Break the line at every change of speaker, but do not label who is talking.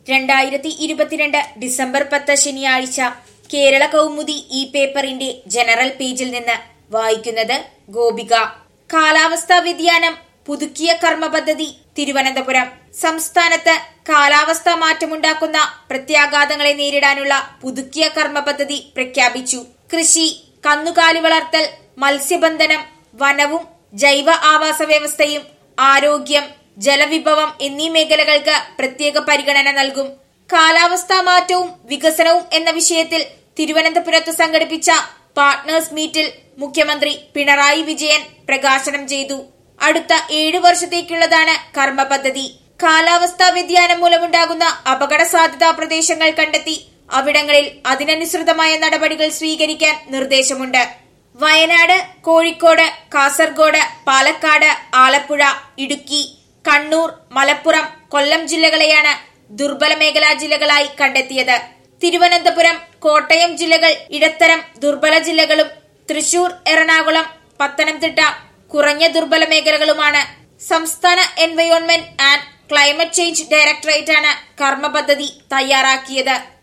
രണ്ടായിരത്തി ഇരുപത്തിരണ്ട് ഡിസംബർ പത്ത് ശനിയാഴ്ച കേരള കൗമുദി ഈ പേപ്പറിന്റെ ജനറൽ പേജിൽ നിന്ന് വായിക്കുന്നത് ഗോപിക കാലാവസ്ഥാ വ്യതിയാനം പുതുക്കിയ കർമ്മ പദ്ധതി തിരുവനന്തപുരം സംസ്ഥാനത്ത് കാലാവസ്ഥാ മാറ്റമുണ്ടാക്കുന്ന പ്രത്യാഘാതങ്ങളെ നേരിടാനുള്ള പുതുക്കിയ കർമ്മ പദ്ധതി പ്രഖ്യാപിച്ചു കൃഷി കന്നുകാലി വളർത്തൽ മത്സ്യബന്ധനം വനവും ജൈവ ആവാസ വ്യവസ്ഥയും ആരോഗ്യം ജലവിഭവം എന്നീ മേഖലകൾക്ക് പ്രത്യേക പരിഗണന നൽകും കാലാവസ്ഥാ മാറ്റവും വികസനവും എന്ന വിഷയത്തിൽ തിരുവനന്തപുരത്ത് സംഘടിപ്പിച്ച പാർട്ട്നേഴ്സ് മീറ്റിൽ മുഖ്യമന്ത്രി പിണറായി വിജയൻ പ്രകാശനം ചെയ്തു അടുത്ത ഏഴു വർഷത്തേക്കുള്ളതാണ് കർമ്മ പദ്ധതി കാലാവസ്ഥാ വ്യതിയാനം മൂലമുണ്ടാകുന്ന അപകട സാധ്യതാ പ്രദേശങ്ങൾ കണ്ടെത്തി അവിടങ്ങളിൽ അതിനനുസൃതമായ നടപടികൾ സ്വീകരിക്കാൻ നിർദ്ദേശമുണ്ട് വയനാട് കോഴിക്കോട് കാസർഗോഡ് പാലക്കാട് ആലപ്പുഴ ഇടുക്കി കണ്ണൂർ മലപ്പുറം കൊല്ലം ജില്ലകളെയാണ് ദുർബല മേഖലാ ജില്ലകളായി കണ്ടെത്തിയത് തിരുവനന്തപുരം കോട്ടയം ജില്ലകൾ ഇടത്തരം ദുർബല ജില്ലകളും തൃശൂർ എറണാകുളം പത്തനംതിട്ട കുറഞ്ഞ ദുർബല മേഖലകളുമാണ് സംസ്ഥാന എൻവയോൺമെന്റ് ആൻഡ് ക്ലൈമറ്റ് ചേഞ്ച് ഡയറക്ടറേറ്റാണ് കർമ്മ പദ്ധതി തയ്യാറാക്കിയത്